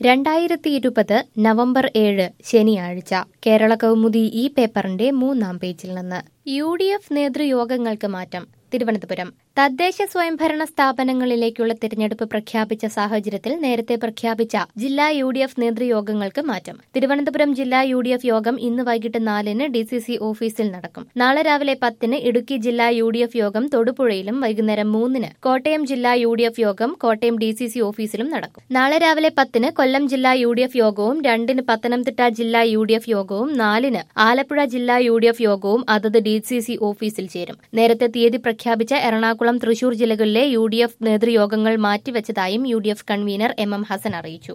രണ്ടായിരത്തി ഇരുപത് നവംബർ ഏഴ് ശനിയാഴ്ച കേരള കൗമുദി ഈ പേപ്പറിന്റെ മൂന്നാം പേജിൽ നിന്ന് യു ഡി എഫ് നേതൃയോഗങ്ങൾക്ക് മാറ്റം തിരുവനന്തപുരം തദ്ദേശ സ്വയംഭരണ സ്ഥാപനങ്ങളിലേക്കുള്ള തിരഞ്ഞെടുപ്പ് പ്രഖ്യാപിച്ച സാഹചര്യത്തിൽ നേരത്തെ പ്രഖ്യാപിച്ച ജില്ലാ യു ഡി എഫ് നേതൃയോഗങ്ങൾക്ക് മാറ്റം തിരുവനന്തപുരം ജില്ലാ യു ഡി എഫ് യോഗം ഇന്ന് വൈകിട്ട് നാലിന് ഡി സി സി ഓഫീസിൽ നടക്കും നാളെ രാവിലെ പത്തിന് ഇടുക്കി ജില്ലാ യു ഡി എഫ് യോഗം തൊടുപുഴയിലും വൈകുന്നേരം മൂന്നിന് കോട്ടയം ജില്ലാ യു ഡി എഫ് യോഗം കോട്ടയം ഡി സി സി ഓഫീസിലും നടക്കും നാളെ രാവിലെ പത്തിന് കൊല്ലം ജില്ലാ യു ഡി എഫ് യോഗവും രണ്ടിന് പത്തനംതിട്ട ജില്ലാ യു ഡി എഫ് യോഗവും നാലിന് ആലപ്പുഴ ജില്ലാ യു ഡി എഫ് യോഗവും അതത് ഡി സി സി ഓഫീസിൽ ചേരും നേരത്തെ തീയതി പ്രഖ്യാപിച്ച എറണാകുളം തൃശൂർ ജില്ലകളിലെ യു ഡി എഫ് നേതൃയോഗങ്ങൾ മാറ്റിവെച്ചതായും U D F convener M M Hasan അറിയിച്ചു